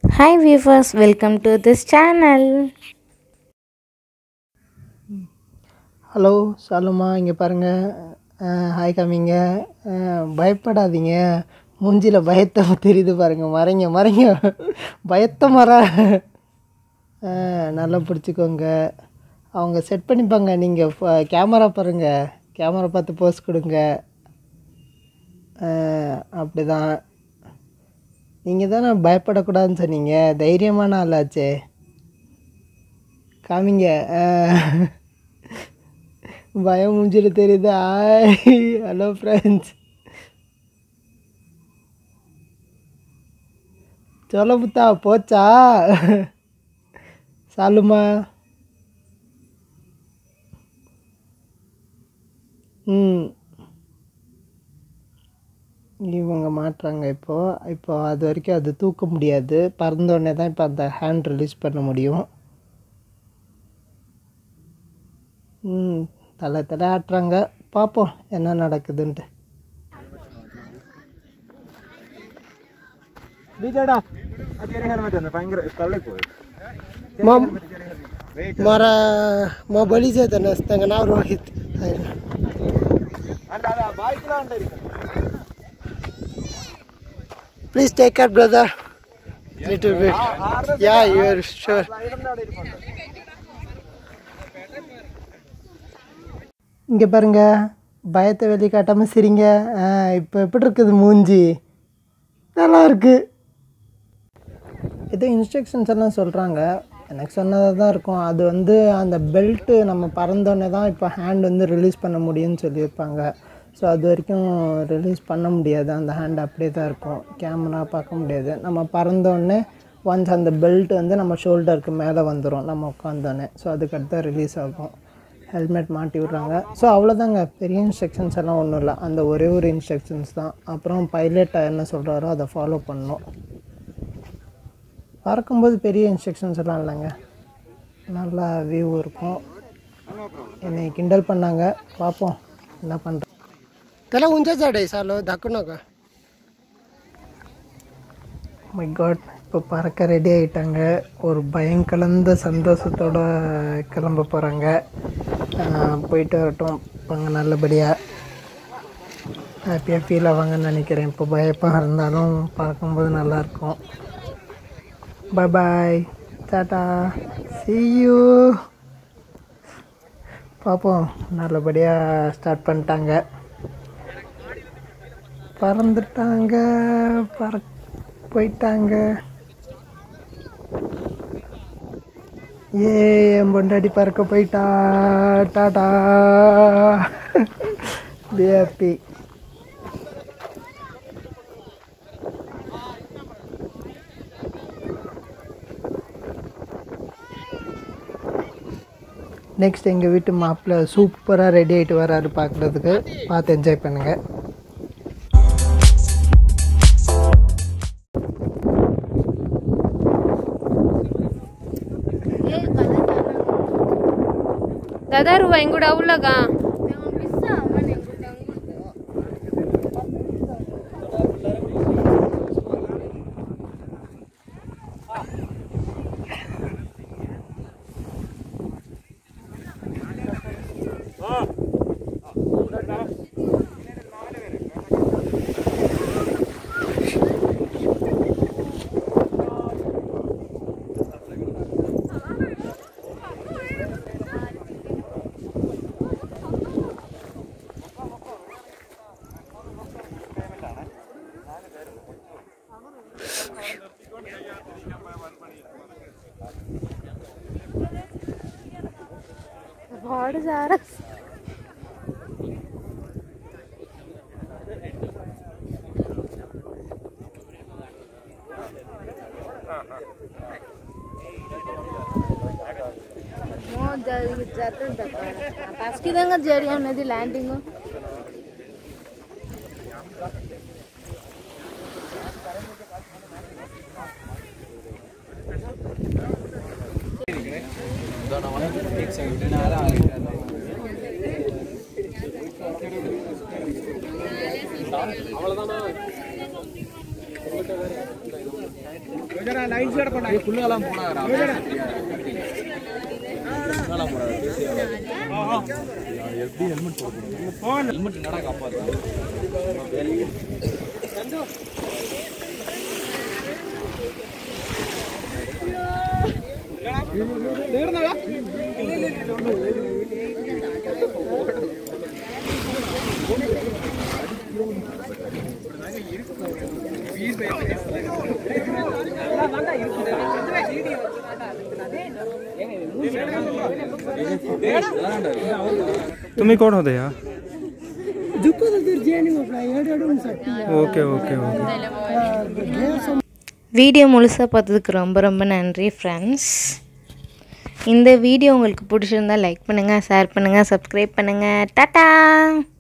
Hi viewers, welcome to this channel. Hello சாலுமா இங்கே பாருங்கள் ஹாய் காமிங்க அஹ், பயப்படாதீங்க மூஞ்சியில் பயத்தை தெரியுது பாருங்கள் மறைங்க மறைங்க பயத்தை மற அஹ், நல்லா பிடிச்சிக்கோங்க அவங்க செட் பண்ணிப்பாங்க நீங்கள் கேமரா பாருங்கள் கேமரா பார்த்து போஸ் கொடுங்க அப்படி தான் நீங்கள் தானே பயப்படக்கூடாதுன்னு சொன்னீங்க தைரியமான ஆளாச்சே காமிங்க அஹ். பயம் மூஞ்சில தெரியுது ஆய் ஹலோ ஃப்ரெண்ட்ஸ் சொல்ல புத்தா போச்சா சாலுமா ம் இவங்க மாட்டுறாங்க இப்போ இப்போ அது வரைக்கும் அது தூக்க முடியாது பறந்தோடனே தான் இப்போ அந்த ஹேண்ட் ரிலீஸ் பண்ண முடியும் ம் தலை தலை ஆட்டுறாங்க பார்ப்போம் என்ன நடக்குதுன்ட்டு ബീജേടാ ആ ചെറിയ ഹെൽമെറ്റ് തന്നെ ഭയങ്കര തള്ളിപ്പോയി મારા મા બળી જાય તને તને નામ રોહિત അല്ല ബൈക്കിലാണ്ടായിരിക്കും please take care brother little bit yeah you are sure இங்கே பாருங்க பயத்தை வெளியே காட்டாமல் சிரிங்க இப்போ எப்படி இருக்குது மூஞ்சி நல்லா இருக்கு ஏதோ இன்ஸ்ட்ரக்ஷன்ஸ் எல்லாம் சொல்கிறாங்க எனக்கு சொன்னதாக தான் இருக்கும் அது வந்து அந்த பெல்ட்டு நம்ம பறந்தோடனே தான் இப்போ ஹேண்ட் வந்து ரிலீஸ் பண்ண முடியும்னு சொல்லியிருப்பாங்க ஸோ அது வரைக்கும் ரிலீஸ் பண்ண முடியாது அந்த ஹேண்ட் அப்படியே தான் இருக்கும் கேமரா பார்க்க முடியாது நம்ம பறந்தோடனே ஒன்ஸ் அந்த பெல்ட் வந்து நம்ம ஷோல்டருக்கு மேலே வந்துடும் நம்ம உட்காந்தோடனே ஸோ அதுக்கடுத்து தான் ரிலீஸ் ஆகும் ஹெல்மெட் மாட்டி விட்றாங்க ஸோ அவ்வளோதாங்க பெரிய இன்ஸ்ட்ரக்ஷன்ஸ் எல்லாம் ஒன்றும் இல்லை அந்த ஒரே ஒரு இன்ஸ்ட்ரக்ஷன்ஸ் தான் அப்புறம் பைலட் என்ன சொல்கிறாரோ அதை ஃபாலோ பண்ணணும் பறக்கும்போது பெரிய இன்ஸ்ட்ரக்ஷன்ஸ் எல்லாம் இல்லைங்க நல்லா வியூ இருக்கும் என்னை கிண்டல் பண்ணாங்க பார்ப்போம் என்ன பண்ணுறேன் இதெல்லாம் உஞ்சாச்சாடே சாலோ தக்குனாக்கா மை காட் இப்போ பறக்க ரெடி ஆகிட்டாங்க ஒரு பயம் கலந்த சந்தோஷத்தோட கிளம்ப போகிறாங்க போயிட்டு வரட்டும் அவங்க நல்லபடியாக ஹாப்பியாக ஃபீல் ஆவாங்கன்னு நினைக்கிறேன் இப்போ பயப்பாக இருந்தாலும் பறக்கும்போது நல்லாயிருக்கும் bye bye tata see you பார்ப்போம் நல்லபடியாக ஸ்டார்ட் பண்ணிட்டாங்க பறந்துட்டாங்க பற போயிட்டாங்க ஏ என் பொண்டாட்டி பறக்க போயிட்டா டாடா ஹாப்பி நெக்ஸ்ட் எங்கள் வீட்டு மாப்பிள்ளை சூப்பராக ரெடி ஆகிட்டு வராரு பார்க்குறதுக்கு பார்த்து என்ஜாய் பண்ணுங்கள் दादा रुवा इंगुड आवला का भाड़ जा रहा ఫస్ట్ విధంగా జరిగి ఉన్నది ల్యాండింగ్ तुम्ही कोण होते या दुखत होती जेणी म्हटलं एवढं साठी ओके ओके ओके வீடியோ முழுசாக பார்த்ததுக்கு ரொம்ப ரொம்ப நன்றி ஃப்ரெண்ட்ஸ் இந்த வீடியோ உங்களுக்கு பிடிச்சிருந்தா லைக் பண்ணுங்கள் ஷேர் பண்ணுங்கள் சப்ஸ்கிரைப் பண்ணுங்கள் டாட்டா